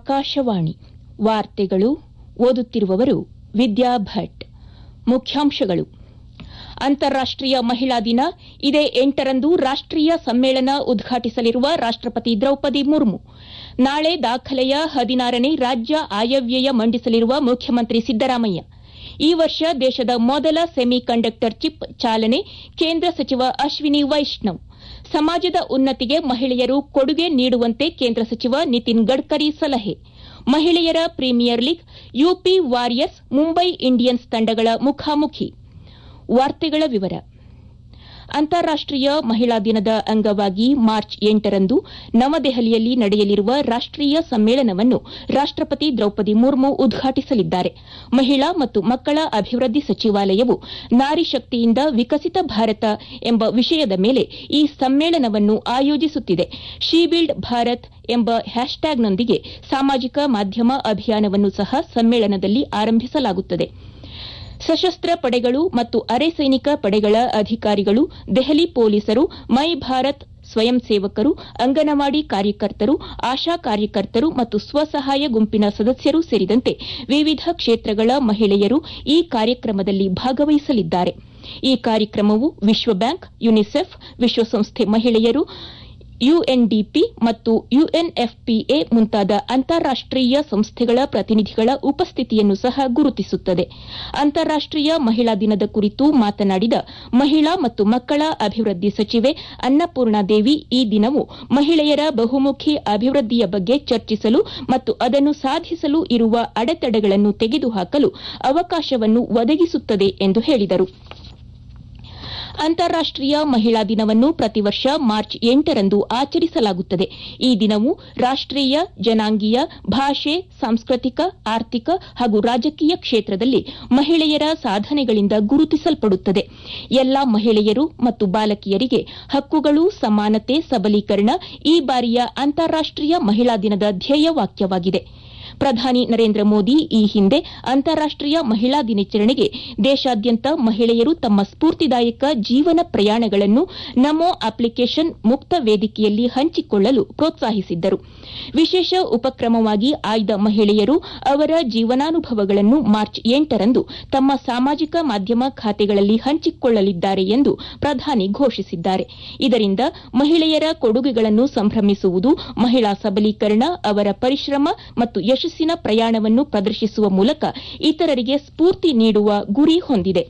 ಆಕಾಶವಾಣಿ ವಾರ್ತೆಗಳು ಓದುತ್ತಿರುವವರು ವಿದ್ಯಾ ಭಟ್ ಮುಖ್ಯಾಂಶಗಳು ಅಂತಾರಾಷ್ಟೀಯ ಮಹಿಳಾ ದಿನ ಇದೇ ಎಂಟರಂದು ರಾಷ್ಟೀಯ ಸಮ್ಮೇಳನ ಉದ್ಘಾಟಿಸಲಿರುವ ರಾಷ್ಟಪತಿ ದ್ರೌಪದಿ ಮುರ್ಮು ನಾಳೆ ದಾಖಲೆಯ ಹದಿನಾರನೇ ರಾಜ್ಯ ಆಯವ್ಯಯ ಮಂಡಿಸಲಿರುವ ಮುಖ್ಯಮಂತ್ರಿ ಸಿದ್ದರಾಮಯ್ಯ ಈ ವರ್ಷ ದೇಶದ ಮೊದಲ ಸೆಮಿ ಕಂಡಕ್ಟರ್ ಚಿಪ್ ಚಾಲನೆ ಕೇಂದ್ರ ಸಚಿವ ಅಶ್ವಿನಿ ವೈಷ್ಣವ್ ಸಮಾಜದ ಉನ್ನತಿಗೆ ಮಹಿಳೆಯರು ಕೊಡುಗೆ ನೀಡುವಂತೆ ಕೇಂದ್ರ ಸಚಿವ ನಿತಿನ್ ಗಡ್ಕರಿ ಸಲಹೆ ಮಹಿಳೆಯರ premier league UP warriors Mumbai Indians ತಂಡಗಳ ಮುಖಾಮುಖಿ ವಾರ್ತೆಗಳ ವಿವರ ಅಂತಾರಾಷ್ಟೀಯ ಮಹಿಳಾ ದಿನದ ಅಂಗವಾಗಿ ಮಾರ್ಚ್ ಎಂಟರಂದು ನವದೆಹಲಿಯಲ್ಲಿ ನಡೆಯಲಿರುವ ರಾಷ್ಟೀಯ ಸಮ್ಮೇಳನವನ್ನು ರಾಷ್ಟಪತಿ ದ್ರೌಪದಿ ಮುರ್ಮು ಉದ್ಘಾಟಿಸಲಿದ್ದಾರೆ ಮಹಿಳಾ ಮತ್ತು ಮಕ್ಕಳ ಅಭಿವೃದ್ಧಿ ಸಚಿವಾಲಯವು ನಾರಿ ಶಕ್ತಿಯಿಂದ ವಿಕಸಿತ ಭಾರತ ಎಂಬ ವಿಷಯದ ಮೇಲೆ ಈ ಸಮ್ಮೇಳನವನ್ನು ಆಯೋಜಿಸುತ್ತಿದೆ ಶಿ ಬಿಲ್ಡ್ ಭಾರತ್ ಎಂಬ ಹ್ಯಾಶ್ಟ್ಯಾಗ್ನೊಂದಿಗೆ ಸಾಮಾಜಿಕ ಮಾಧ್ಯಮ ಅಭಿಯಾನವನ್ನು ಸಹ ಸಮ್ಮೇಳನದಲ್ಲಿ ಆರಂಭಿಸಲಾಗುತ್ತದೆ ಸಶಸ್ತ್ರ ಪಡೆಗಳು ಮತ್ತು ಅರೆ ಸೈನಿಕ ಪಡೆಗಳ ಅಧಿಕಾರಿಗಳು ದೆಹಲಿ ಪೊಲೀಸರು ಮೈ ಭಾರತ್ ಸ್ವಯಂ ಸೇವಕರು ಅಂಗನವಾಡಿ ಕಾರ್ಯಕರ್ತರು ಆಶಾ ಕಾರ್ಯಕರ್ತರು ಮತ್ತು ಸ್ವಸಹಾಯ ಗುಂಪಿನ ಸದಸ್ಯರು ಸೇರಿದಂತೆ ವಿವಿಧ ಕ್ಷೇತ್ರಗಳ ಮಹಿಳೆಯರು ಈ ಕಾರ್ಯಕ್ರಮದಲ್ಲಿ ಭಾಗವಹಿಸಲಿದ್ದಾರೆ ಈ ಕಾರ್ಯಕ್ರಮವು ವಿಶ್ವ ಬ್ಯಾಂಕ್ ಯುನಿಸೆಫ್ ವಿಶ್ವಸಂಸ್ಥೆ ಮಹಿಳೆಯರು ಯುಎನ್ಡಿಪಿ ಮತ್ತು ಯುಎನ್ಎಫ್ಪಿಎ ಮುಂತಾದ ಅಂತಾರಾಷ್ಟೀಯ ಸಂಸ್ಥೆಗಳ ಪ್ರತಿನಿಧಿಗಳ ಉಪಸ್ಥಿತಿಯನ್ನು ಸಹ ಗುರುತಿಸುತ್ತದೆ ಅಂತಾರಾಷ್ಟೀಯ ಮಹಿಳಾ ದಿನದ ಕುರಿತು ಮಾತನಾಡಿದ ಮಹಿಳಾ ಮತ್ತು ಮಕ್ಕಳ ಅಭಿವೃದ್ಧಿ ಸಚಿವೆ ಅನ್ನಪೂರ್ಣಾದೇವಿ ಈ ದಿನವು ಮಹಿಳೆಯರ ಬಹುಮುಖಿ ಅಭಿವೃದ್ಧಿಯ ಬಗ್ಗೆ ಚರ್ಚಿಸಲು ಮತ್ತು ಅದನ್ನು ಸಾಧಿಸಲು ಇರುವ ಅಡೆತಡೆಗಳನ್ನು ತೆಗೆದುಹಾಕಲು ಅವಕಾಶವನ್ನು ಒದಗಿಸುತ್ತದೆ ಎಂದು ಹೇಳಿದರು ಅಂತಾರಾಷ್ಟೀಯ ಮಹಿಳಾ ದಿನವನ್ನು ಪ್ರತಿ ವರ್ಷ ಮಾರ್ಚ್ ಎಂಟರಂದು ಆಚರಿಸಲಾಗುತ್ತದೆ ಈ ದಿನವು ರಾಷ್ಟೀಯ ಜನಾಂಗೀಯ ಭಾಷೆ ಸಾಂಸ್ಕೃತಿಕ ಆರ್ಥಿಕ ಹಾಗೂ ರಾಜಕೀಯ ಕ್ಷೇತ್ರದಲ್ಲಿ ಮಹಿಳೆಯರ ಸಾಧನೆಗಳಿಂದ ಗುರುತಿಸಲ್ಪಡುತ್ತದೆ ಎಲ್ಲಾ ಮಹಿಳೆಯರು ಮತ್ತು ಬಾಲಕಿಯರಿಗೆ ಹಕ್ಕುಗಳು ಸಮಾನತೆ ಸಬಲೀಕರಣ ಈ ಬಾರಿಯ ಅಂತಾರಾಷ್ಟೀಯ ಮಹಿಳಾ ದಿನದ ಧ್ಯೇಯವಾಕ್ಯವಾಗಿದೆ ಪ್ರಧಾನಿ ನರೇಂದ್ರ ಮೋದಿ ಈ ಹಿಂದೆ ಅಂತಾರಾಷ್ಟೀಯ ಮಹಿಳಾ ದಿನಾಚರಣೆಗೆ ದೇಶಾದ್ಯಂತ ಮಹಿಳೆಯರು ತಮ್ಮ ಸ್ಫೂರ್ತಿದಾಯಕ ಜೀವನ ಪ್ರಯಾಣಗಳನ್ನು ನಮೋ ಅಪ್ಲಿಕೇಶನ್ ಮುಕ್ತ ವೇದಿಕೆಯಲ್ಲಿ ಹಂಚಿಕೊಳ್ಳಲು ಪ್ರೋತ್ಸಾಹಿಸಿದ್ದರು ವಿಶೇಷ ಉಪಕ್ರಮವಾಗಿ ಆಯ್ದ ಮಹಿಳೆಯರು ಅವರ ಜೀವನಾನುಭವಗಳನ್ನು ಮಾರ್ಚ್ ಎಂಟರಂದು ತಮ್ಮ ಸಾಮಾಜಿಕ ಮಾಧ್ಯಮ ಖಾತೆಗಳಲ್ಲಿ ಹಂಚಿಕೊಳ್ಳಲಿದ್ದಾರೆ ಎಂದು ಪ್ರಧಾನಿ ಘೋಷಿಸಿದ್ದಾರೆ ಇದರಿಂದ ಮಹಿಳೆಯರ ಕೊಡುಗೆಗಳನ್ನು ಸಂಭ್ರಮಿಸುವುದು ಮಹಿಳಾ ಸಬಲೀಕರಣ ಅವರ ಪರಿಶ್ರಮ ಮತ್ತು ಯಶಸ್ಸಿನ ಪ್ರಯಾಣವನ್ನು ಪ್ರದರ್ಶಿಸುವ ಮೂಲಕ ಇತರರಿಗೆ ಸ್ಫೂರ್ತಿ ನೀಡುವ ಗುರಿ ಹೊಂದಿದೆ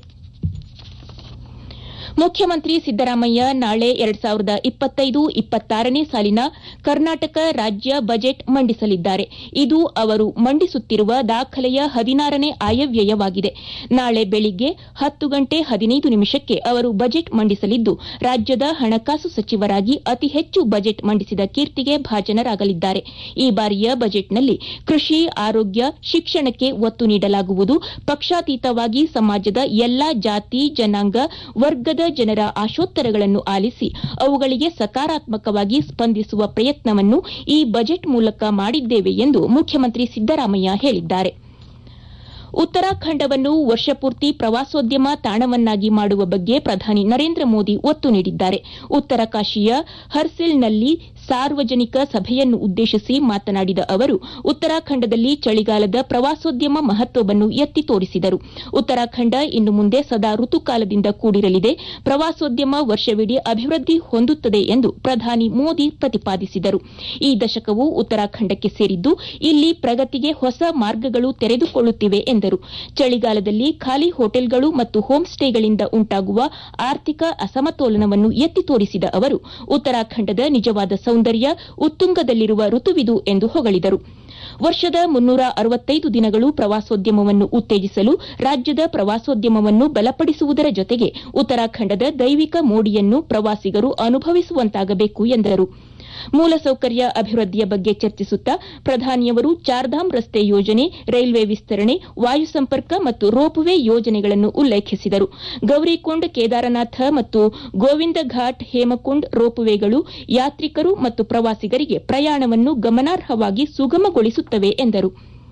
ಮುಖ್ಯಮಂತ್ರಿ ಸಿದ್ದರಾಮಯ್ಯ ನಾಳೆ ಎರಡ್ ಸಾವಿರದ ಇಪ್ಪತ್ತೈದು ಇಪ್ಪತ್ತಾರನೇ ಸಾಲಿನ ಕರ್ನಾಟಕ ರಾಜ್ಯ ಬಜೆಟ್ ಮಂಡಿಸಲಿದ್ದಾರೆ ಇದು ಅವರು ಮಂಡಿಸುತ್ತಿರುವ ದಾಖಲೆಯ ಹದಿನಾರನೇ ಆಯವ್ಯಯವಾಗಿದೆ ನಾಳೆ ಬೆಳಿಗ್ಗೆ ಹತ್ತು ಗಂಟೆ ಹದಿನೈದು ನಿಮಿಷಕ್ಕೆ ಅವರು ಬಜೆಟ್ ಮಂಡಿಸಲಿದ್ದು ರಾಜ್ಯದ ಹಣಕಾಸು ಸಚಿವರಾಗಿ ಅತಿ ಹೆಚ್ಚು ಬಜೆಟ್ ಮಂಡಿಸಿದ ಕೀರ್ತಿಗೆ ಭಾಜನರಾಗಲಿದ್ದಾರೆ ಈ ಬಾರಿಯ ಬಜೆಟ್ನಲ್ಲಿ ಕೃಷಿ ಆರೋಗ್ಯ ಶಿಕ್ಷಣಕ್ಕೆ ಒತ್ತು ನೀಡಲಾಗುವುದು ಪಕ್ಷಾತೀತವಾಗಿ ಸಮಾಜದ ಎಲ್ಲಾ ಜಾತಿ ಜನಾಂಗ ವರ್ಗದ ಜನರ ಆಶೋತ್ತರಗಳನ್ನು ಆಲಿಸಿ ಅವುಗಳಿಗೆ ಸಕಾರಾತ್ಮಕವಾಗಿ ಸ್ಪಂದಿಸುವ ಪ್ರಯತ್ನವನ್ನು ಈ ಬಜೆಟ್ ಮೂಲಕ ಮಾಡಿದ್ದೇವೆ ಎಂದು ಮುಖ್ಯಮಂತ್ರಿ ಸಿದ್ದರಾಮಯ್ಯ ಹೇಳಿದ್ದಾರೆ ಉತ್ತರಾಖಂಡವನ್ನು ವರ್ಷಪೂರ್ತಿ ಪ್ರವಾಸೋದ್ಯಮ ತಾಣವನ್ನಾಗಿ ಮಾಡುವ ಬಗ್ಗೆ ಪ್ರಧಾನಿ ನರೇಂದ್ರ ಮೋದಿ ಒತ್ತು ನೀಡಿದ್ದಾರೆ ಉತ್ತರಕಾಶಿಯ ಹರ್ಸಿಲ್ನಲ್ಲಿ ಸಾರ್ವಜನಿಕ ಸಭೆಯನ್ನು ಉದ್ದೇಶಿಸಿ ಮಾತನಾಡಿದ ಅವರು ಉತ್ತರಾಖಂಡದಲ್ಲಿ ಚಳಿಗಾಲದ ಪ್ರವಾಸೋದ್ಯಮ ಮಹತ್ವವನ್ನು ಎತ್ತಿ ತೋರಿಸಿದರು ಉತ್ತರಾಖಂಡ ಇನ್ನು ಮುಂದೆ ಸದಾ ಋತುಕಾಲದಿಂದ ಕೂಡಿರಲಿದೆ ಪ್ರವಾಸೋದ್ಯಮ ವರ್ಷವಿಡೀ ಅಭಿವೃದ್ಧಿ ಹೊಂದುತ್ತದೆ ಎಂದು ಪ್ರಧಾನಿ ಮೋದಿ ಪ್ರತಿಪಾದಿಸಿದರು ಈ ದಶಕವು ಉತ್ತರಾಖಂಡಕ್ಕೆ ಸೇರಿದ್ದು ಇಲ್ಲಿ ಪ್ರಗತಿಗೆ ಹೊಸ ಮಾರ್ಗಗಳು ತೆರೆದುಕೊಳ್ಳುತ್ತಿವೆ ಎಂದರು ಚಳಿಗಾಲದಲ್ಲಿ ಖಾಲಿ ಹೋಟೆಲ್ಗಳು ಮತ್ತು ಹೋಂ ಸ್ಟೇಗಳಿಂದ ಉಂಟಾಗುವ ಆರ್ಥಿಕ ಅಸಮತೋಲನವನ್ನು ಎತ್ತಿ ತೋರಿಸಿದ ಅವರು ಉತ್ತರಾಖಂಡದ ನಿಜವಾದ ಸೌಂದರ್ಯ ಉತ್ತುಂಗದಲ್ಲಿರುವ ಋತುವಿದು ಎಂದು ಹೊಗಳಿದರು ವರ್ಷದ ಮುನ್ನೂರ ಅರವತ್ತೈದು ದಿನಗಳು ಪ್ರವಾಸೋದ್ಯಮವನ್ನು ಉತ್ತೇಜಿಸಲು ರಾಜ್ಯದ ಪ್ರವಾಸೋದ್ಯಮವನ್ನು ಬಲಪಡಿಸುವುದರ ಜೊತೆಗೆ ಉತ್ತರಾಖಂಡದ ದೈವಿಕ ಮೋಡಿಯನ್ನು ಪ್ರವಾಸಿಗರು ಅನುಭವಿಸುವಂತಾಗಬೇಕು ಎಂದರು ಮೂಲಸೌಕರ್ಯ ಅಭಿವೃದ್ಧಿಯ ಬಗ್ಗೆ ಚರ್ಚಿಸುತ್ತಾ ಪ್ರಧಾನಿಯವರು ಚಾರ್ಧಾಮ್ ರಸ್ತೆ ಯೋಜನೆ ರೈಲ್ವೆ ವಿಸ್ತರಣೆ ವಾಯು ಸಂಪರ್ಕ ಮತ್ತು ರೋಪ್ವೇ ಯೋಜನೆಗಳನ್ನು ಉಲ್ಲೇಖಿಸಿದರು ಗೌರಿಕುಂಡ್ ಕೇದಾರನಾಥ ಮತ್ತು ಗೋವಿಂದ ಘಾಟ್ ಹೇಮಕುಂಡ್ ರೋಪ್ವೇಗಳು ಯಾತ್ರಿಕರು ಮತ್ತು ಪ್ರವಾಸಿಗರಿಗೆ ಪ್ರಯಾಣವನ್ನು ಗಮನಾರ್ಹವಾಗಿ ಸುಗಮಗೊಳಿಸುತ್ತವೆ ಎಂದರು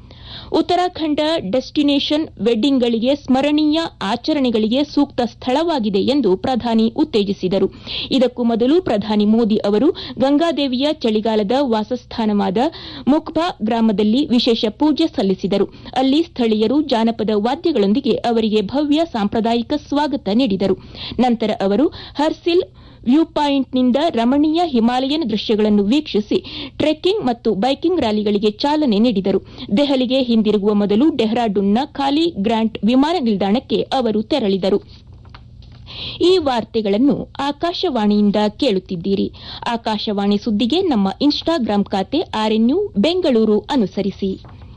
ಉತ್ತರಾಖಂಡ ಡೆಸ್ಟಿನೇಷನ್ ವೆಡ್ಡಿಂಗ್ಗಳಿಗೆ ಸ್ಮರಣೀಯ ಆಚರಣೆಗಳಿಗೆ ಸೂಕ್ತ ಸ್ಥಳವಾಗಿದೆ ಎಂದು ಪ್ರಧಾನಿ ಉತ್ತೇಜಿಸಿದರು ಇದಕ್ಕೂ ಮೊದಲು ಪ್ರಧಾನಿ ಮೋದಿ ಅವರು ಗಂಗಾದೇವಿಯ ಚಳಿಗಾಲದ ವಾಸಸ್ಥಾನವಾದ ಮುಖ್ಬಾ ಗ್ರಾಮದಲ್ಲಿ ವಿಶೇಷ ಪೂಜೆ ಸಲ್ಲಿಸಿದರು ಅಲ್ಲಿ ಸ್ಥಳೀಯರು ಜಾನಪದ ವಾದ್ಯಗಳೊಂದಿಗೆ ಅವರಿಗೆ ಭವ್ಯ ಸಾಂಪ್ರದಾಯಿಕ ಸ್ವಾಗತ ನೀಡಿದರು ನಂತರ ಅವರು ಹರ್ಸಿಲ್ ವ್ಯೂ ಪಾಯಿಂಟ್ನಿಂದ ರಮಣೀಯ ಹಿಮಾಲಯನ್ ದೃಶ್ಯಗಳನ್ನು ವೀಕ್ಷಿಸಿ ಟ್ರೆಕ್ಕಿಂಗ್ ಮತ್ತು ಬೈಕಿಂಗ್ ರ್ಯಾಲಿಗಳಿಗೆ ಚಾಲನೆ ನೀಡಿದರು ದೆಹಲಿಗೆ ಹಿಂದಿರುಗುವ ಮೊದಲು ಡೆಹ್ರಾಡೂನ್ನ ಖಾಲಿ ಗ್ರಾಂಟ್ ವಿಮಾನ ನಿಲ್ದಾಣಕ್ಕೆ ಅವರು ತೆರಳಿದರು ಈ ವಾರ್ತೆಗಳನ್ನು ಆಕಾಶವಾಣಿಯಿಂದ ಕೇಳುತ್ತಿದ್ದೀರಿ ಆಕಾಶವಾಣಿ ಸುದ್ದಿಗೆ ನಮ್ಮ ಇನ್ಸ್ಟಾಗ್ರಾಂ ಖಾತೆ ಆರ್ಎನ್ಯು ಬೆಂಗಳೂರು ಅನುಸರಿಸಿ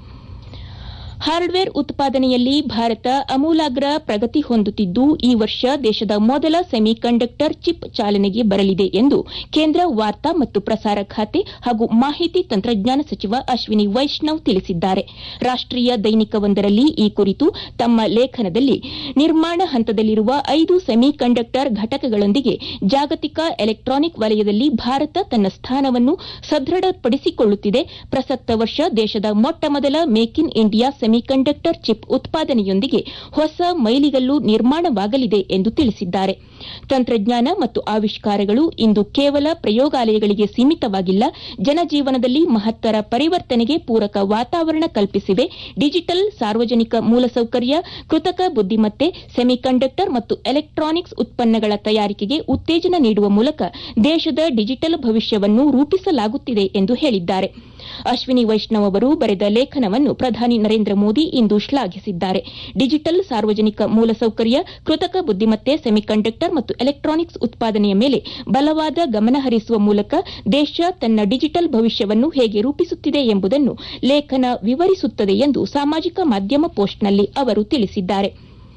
ಹಾರ್ಡ್ವೇರ್ ಉತ್ಪಾದನೆಯಲ್ಲಿ ಭಾರತ ಅಮೂಲಾಗ್ರ ಪ್ರಗತಿ ಹೊಂದುತ್ತಿದ್ದು ಈ ವರ್ಷ ದೇಶದ ಮೊದಲ ಸೆಮಿಕಂಡಕ್ಟರ್ ಚಿಪ್ ಚಾಲನೆಗೆ ಬರಲಿದೆ ಎಂದು ಕೇಂದ್ರ ವಾರ್ತಾ ಮತ್ತು ಪ್ರಸಾರ ಖಾತೆ ಹಾಗೂ ಮಾಹಿತಿ ತಂತ್ರಜ್ಞಾನ ಸಚಿವ ಅಶ್ವಿನಿ ವೈಷ್ಣವ್ ತಿಳಿಸಿದ್ದಾರೆ ರಾಷ್ಟೀಯ ದೈನಿಕವೊಂದರಲ್ಲಿ ಈ ಕುರಿತು ತಮ್ಮ ಲೇಖನದಲ್ಲಿ ನಿರ್ಮಾಣ ಹಂತದಲ್ಲಿರುವ ಐದು ಸೆಮಿಕಂಡಕ್ಟರ್ ಘಟಕಗಳೊಂದಿಗೆ ಜಾಗತಿಕ ಎಲೆಕ್ಟ್ರಾನಿಕ್ ವಲಯದಲ್ಲಿ ಭಾರತ ತನ್ನ ಸ್ಥಾನವನ್ನು ಸದೃಢಪಡಿಸಿಕೊಳ್ಳುತ್ತಿದೆ ಪ್ರಸಕ್ತ ವರ್ಷ ದೇಶದ ಮೊಟ್ಟಮೊದಲ make in India semiconductor chip ಉತ್ಪಾದನೆಯೊಂದಿಗೆ ಹೊಸ ಮೈಲಿಗಲ್ಲು ನಿರ್ಮಾಣವಾಗಲಿದೆ ಎಂದು ತಿಳಿಸಿದ್ದಾರೆ ತಂತ್ರಜ್ಞಾನ ಮತ್ತು ಆವಿಷ್ಕಾರಗಳು ಇಂದು ಕೇವಲ ಪ್ರಯೋಗಾಲಯಗಳಿಗೆ ಸೀಮಿತವಾಗಿಲ್ಲ ಜನಜೀವನದಲ್ಲಿ ಮಹತ್ತರ ಪರಿವರ್ತನೆಗೆ ಪೂರಕ ವಾತಾವರಣ ಕಲ್ಪಿಸಿವೆ ಡಿಜಿಟಲ್ ಸಾರ್ವಜನಿಕ ಮೂಲಸೌಕರ್ಯ ಕೃತಕ ಬುದ್ದಿಮತ್ತೆ ಸೆಮಿಕಂಡಕ್ಟರ್ ಮತ್ತು ಎಲೆಕ್ಟ್ರಾನಿಕ್ಸ್ ಉತ್ಪನ್ನಗಳ ತಯಾರಿಕೆಗೆ ಉತ್ತೇಜನ ನೀಡುವ ಮೂಲಕ ದೇಶದ ಡಿಜಿಟಲ್ ಭವಿಷ್ಯವನ್ನು ರೂಪಿಸಲಾಗುತ್ತಿದೆ ಎಂದು ಹೇಳಿದ್ದಾರೆ ಅಶ್ವಿನಿ ವೈಷ್ಣವ್ ಅವರು ಬರೆದ ಲೇಖನವನ್ನು ಪ್ರಧಾನಿ ನರೇಂದ್ರ ಮೋದಿ ಇಂದು ಶ್ಲಾಘಿಸಿದ್ದಾರೆ ಡಿಜಿಟಲ್ ಸಾರ್ವಜನಿಕ ಮೂಲಸೌಕರ್ಯ ಕೃತಕ ಬುದ್ದಿಮತ್ತೆ ಸೆಮಿಕಂಡಕ್ಟರ್ ಮತ್ತು ಎಲೆಕ್ಟ್ರಾನಿಕ್ಸ್ ಉತ್ಪಾದನೆಯ ಮೇಲೆ ಬಲವಾದ ಗಮನ ಹರಿಸುವ ಮೂಲಕ ದೇಶ ತನ್ನ ಡಿಜಿಟಲ್ ಭವಿಷ್ಯವನ್ನು ಹೇಗೆ ರೂಪಿಸುತ್ತಿದೆ ಎಂಬುದನ್ನು ಲೇಖನ ವಿವರಿಸುತ್ತದೆ ಎಂದು ಸಾಮಾಜಿಕ ಮಾಧ್ಯಮ ಪೋಸ್ಟ್ನಲ್ಲಿ ಅವರು ತಿಳಿಸಿದ್ದಾರೆ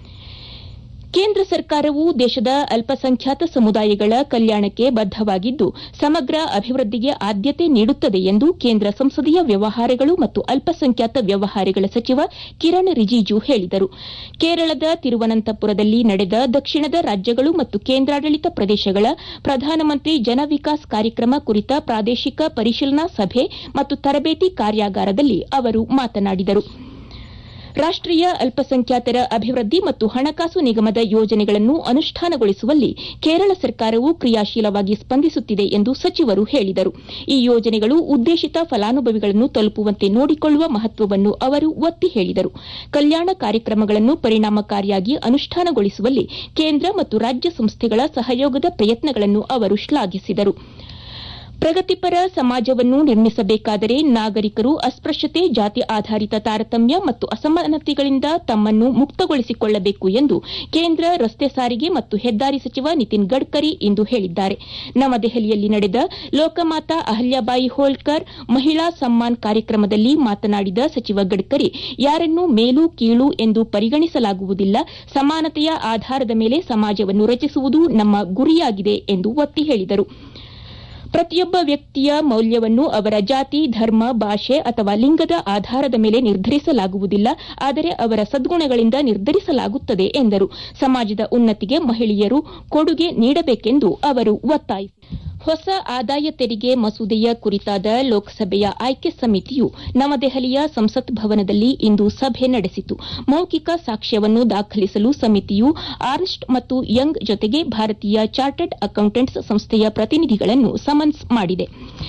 ಕೇಂದ್ರ ಸರ್ಕಾರವು ದೇಶದ ಅಲ್ಪಸಂಖ್ಯಾತ ಸಮುದಾಯಗಳ ಕಲ್ಯಾಣಕ್ಕೆ ಬದ್ದವಾಗಿದ್ದು ಸಮಗ್ರ ಅಭಿವೃದ್ಧಿಗೆ ಆದ್ಯತೆ ನೀಡುತ್ತದೆ ಎಂದು ಕೇಂದ್ರ ಸಂಸದೀಯ ವ್ಯವಹಾರಗಳು ಮತ್ತು ಅಲ್ಪಸಂಖ್ಯಾತ ವ್ಯವಹಾರಗಳ ಸಚಿವ ಕಿರಣ್ ರಿಜಿಜು ಹೇಳಿದರು ಕೇರಳದ ತಿರುವನಂತಪುರದಲ್ಲಿ ನಡೆದ ದಕ್ಷಿಣದ ರಾಜ್ಯಗಳು ಮತ್ತು ಕೇಂದ್ರಾಡಳಿತ ಪ್ರದೇಶಗಳ ಪ್ರಧಾನಮಂತ್ರಿ ಜನವಿಕಾಸ್ ಕಾರ್ಯಕ್ರಮ ಕುರಿತ ಪ್ರಾದೇಶಿಕ ಪರಿಶೀಲನಾ ಸಭೆ ಮತ್ತು ತರಬೇತಿ ಕಾರ್ಯಾಗಾರದಲ್ಲಿ ಅವರು ಮಾತನಾಡಿದರು ರಾಷ್ಟೀಯ ಅಲ್ಪಸಂಖ್ಯಾತರ ಅಭಿವೃದ್ಧಿ ಮತ್ತು ಹಣಕಾಸು ನಿಗಮದ ಯೋಜನೆಗಳನ್ನು ಅನುಷ್ಠಾನಗೊಳಿಸುವಲ್ಲಿ ಕೇರಳ ಸರ್ಕಾರವು ಕ್ರಿಯಾಶೀಲವಾಗಿ ಸ್ಪಂದಿಸುತ್ತಿದೆ ಎಂದು ಸಚಿವರು ಹೇಳಿದರು ಈ ಯೋಜನೆಗಳು ಉದ್ದೇಶಿತ ಫಲಾನುಭವಿಗಳನ್ನು ತಲುಪುವಂತೆ ನೋಡಿಕೊಳ್ಳುವ ಮಹತ್ವವನ್ನು ಅವರು ಒತ್ತಿ ಹೇಳಿದರು ಕಲ್ಯಾಣ ಕಾರ್ಯಕ್ರಮಗಳನ್ನು ಪರಿಣಾಮಕಾರಿಯಾಗಿ ಅನುಷ್ಠಾನಗೊಳಿಸುವಲ್ಲಿ ಕೇಂದ್ರ ಮತ್ತು ರಾಜ್ಯ ಸಂಸ್ಥೆಗಳ ಸಹಯೋಗದ ಪ್ರಯತ್ನಗಳನ್ನು ಅವರು ಶ್ಲಾಘಿಸಿದರು ಪ್ರಗತಿಪರ ಸಮಾಜವನ್ನು ನಿರ್ಮಿಸಬೇಕಾದರೆ ನಾಗರಿಕರು ಅಸ್ಪೃಶ್ಯತೆ ಜಾತಿ ಆಧಾರಿತ ತಾರತಮ್ಯ ಮತ್ತು ಅಸಮಾನತೆಗಳಿಂದ ತಮ್ಮನ್ನು ಮುಕ್ತಗೊಳಿಸಿಕೊಳ್ಳಬೇಕು ಎಂದು ಕೇಂದ್ರ ರಸ್ತೆ ಸಾರಿಗೆ ಮತ್ತು ಹೆದ್ದಾರಿ ಸಚಿವ ನಿತಿನ್ ಗಡ್ಕರಿ ಇಂದು ಹೇಳಿದ್ದಾರೆ ನವದೆಹಲಿಯಲ್ಲಿ ನಡೆದ ಲೋಕಮಾತಾ ಅಹಲ್ಯಾಬಾಯಿ ಹೋಳ್ಕರ್ ಮಹಿಳಾ ಸಮ್ಮಾನ್ ಕಾರ್ಯಕ್ರಮದಲ್ಲಿ ಮಾತನಾಡಿದ ಸಚಿವ ಗಡ್ಕರಿ ಯಾರನ್ನೂ ಮೇಲು ಕೀಳು ಎಂದು ಪರಿಗಣಿಸಲಾಗುವುದಿಲ್ಲ ಸಮಾನತೆಯ ಆಧಾರದ ಮೇಲೆ ಸಮಾಜವನ್ನು ರಚಿಸುವುದು ನಮ್ಮ ಗುರಿಯಾಗಿದೆ ಎಂದು ಒತ್ತಿ ಹೇಳಿದರು ಪ್ರತಿಯೊಬ್ಬ ವ್ಯಕ್ತಿಯ ಮೌಲ್ಯವನ್ನು ಅವರ ಜಾತಿ ಧರ್ಮ ಭಾಷೆ ಅಥವಾ ಲಿಂಗದ ಆಧಾರದ ಮೇಲೆ ನಿರ್ಧರಿಸಲಾಗುವುದಿಲ್ಲ ಆದರೆ ಅವರ ಸದ್ಗುಣಗಳಿಂದ ನಿರ್ಧರಿಸಲಾಗುತ್ತದೆ ಎಂದರು ಸಮಾಜದ ಉನ್ನತಿಗೆ ಮಹಿಳೆಯರು ಕೊಡುಗೆ ನೀಡಬೇಕೆಂದು ಅವರು ಒತ್ತಾಯಿಸಿದರು ಹೊಸ ಆದಾಯ ತೆರಿಗೆ ಮಸೂದೆಯ ಕುರಿತಾದ ಲೋಕಸಭೆಯ ಆಯ್ಕೆ ಸಮಿತಿಯು ನವದೆಹಲಿಯ ಸಂಸತ್ ಭವನದಲ್ಲಿ ಇಂದು ಸಭೆ ನಡೆಸಿತು ಮೌಖಿಕ ಸಾಕ್ಷ್ಯವನ್ನು ದಾಖಲಿಸಲು ಸಮಿತಿಯು ಆರ್ನ್ಸ್ಟ್ ಮತ್ತು ಯಂಗ್ ಜೊತೆಗೆ ಭಾರತೀಯ ಚಾರ್ಟರ್ಡ್ ಅಕೌಂಟೆಂಟ್ಸ್ ಸಂಸ್ಥೆಯ ಪ್ರತಿನಿಧಿಗಳನ್ನು ಸಮನ್ಸ್ ಮಾಡಿದೆ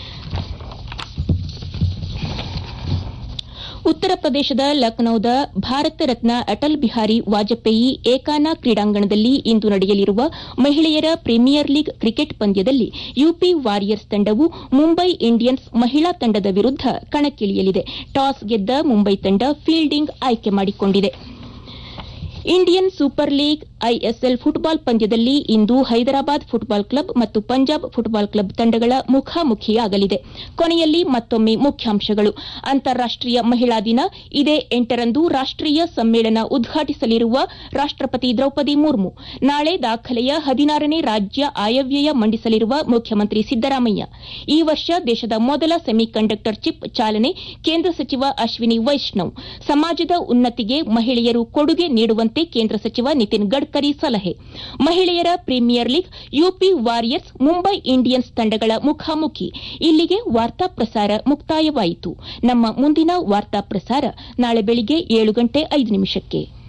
ಉತ್ತರ ಪ್ರದೇಶದ ಲಖನೌದ ಭಾರತ ರತ್ನ ಅಟಲ್ ಬಿಹಾರಿ ವಾಜಪೇಯಿ ಏಕಾನ ಕ್ರೀಡಾಂಗಣದಲ್ಲಿ ಇಂದು ನಡೆಯಲಿರುವ ಮಹಿಳೆಯರ ಪ್ರೀಮಿಯರ್ ಲೀಗ್ ಕ್ರಿಕೆಟ್ ಪಂದ್ಯದಲ್ಲಿ ಯುಪಿ ವಾರಿಯರ್ಸ್ ತಂಡವು ಮುಂಬೈ ಇಂಡಿಯನ್ಸ್ ಮಹಿಳಾ ತಂಡದ ವಿರುದ್ದ ಕಣಕ್ಕಿಳಿಯಲಿದೆ ಟಾಸ್ ಗೆದ್ದ ಮುಂಬೈ ತಂಡ ಫೀಲ್ಡಿಂಗ್ ಆಯ್ಕೆ ಮಾಡಿಕೊಂಡಿದೆ Indian super league ISL football ಪಂದ್ಯದಲ್ಲಿ ಇಂದು ಹೈದರಾಬಾದ್ ಫುಟ್ಬಾಲ್ ಕ್ಲಬ್ ಮತ್ತು ಪಂಜಾಬ್ ಫುಟ್ಬಾಲ್ ಕ್ಲಬ್ ತಂಡಗಳ ಮುಖಾಮುಖಿಯಾಗಲಿದೆ ಕೊನೆಯಲ್ಲಿ ಮತ್ತೊಮ್ಮೆ ಮುಖ್ಯಾಂಶಗಳು ಅಂತಾರಾಷ್ಟೀಯ ಮಹಿಳಾ ದಿನ ಇದೇ ಎಂಟರಂದು ರಾಷ್ಟೀಯ ಸಮ್ಮೇಳನ ಉದ್ಘಾಟಿಸಲಿರುವ ರಾಷ್ಟಪತಿ ದ್ರೌಪದಿ ಮುರ್ಮು ನಾಳೆ ದಾಖಲೆಯ ಹದಿನಾರನೇ ರಾಜ್ಯ ಆಯವ್ಯಯ ಮಂಡಿಸಲಿರುವ ಮುಖ್ಯಮಂತ್ರಿ ಸಿದ್ದರಾಮಯ್ಯ ಈ ವರ್ಷ ದೇಶದ ಮೊದಲ ಸೆಮಿಕಂಡಕ್ಟರ್ ಚಿಪ್ ಚಾಲನೆ ಕೇಂದ್ರ ಸಚಿವ ಅಶ್ವಿನಿ ವೈಷ್ಣವ್ ಸಮಾಜದ ಉನ್ನತಿಗೆ ಮಹಿಳೆಯರು ಕೊಡುಗೆ ನೀಡುವಂತೆ ಕೇಂದ್ರ ಸಚಿವ ನಿತಿನ್ ಗಡ್ಕರಿ ಕಟ್ಟಕರಿ ಸಲಹೆ ಮಹಿಳೆಯರ premier league UP warriors Mumbai Indians ತಂಡಗಳ ಮುಖಾಮುಖಿ ಇಲ್ಲಿಗೆ ವಾರ್ತಾ ಪ್ರಸಾರ ಮುಕ್ತಾಯವಾಯಿತು ನಮ್ಮ ಮುಂದಿನ ವಾರ್ತಾ ಪ್ರಸಾರ ನಾಳೆ ಬೆಳಿಗ್ಗೆ ಏಳು ಗಂಟೆ ಐದು ನಿಮಿಷಕ್ಕೆ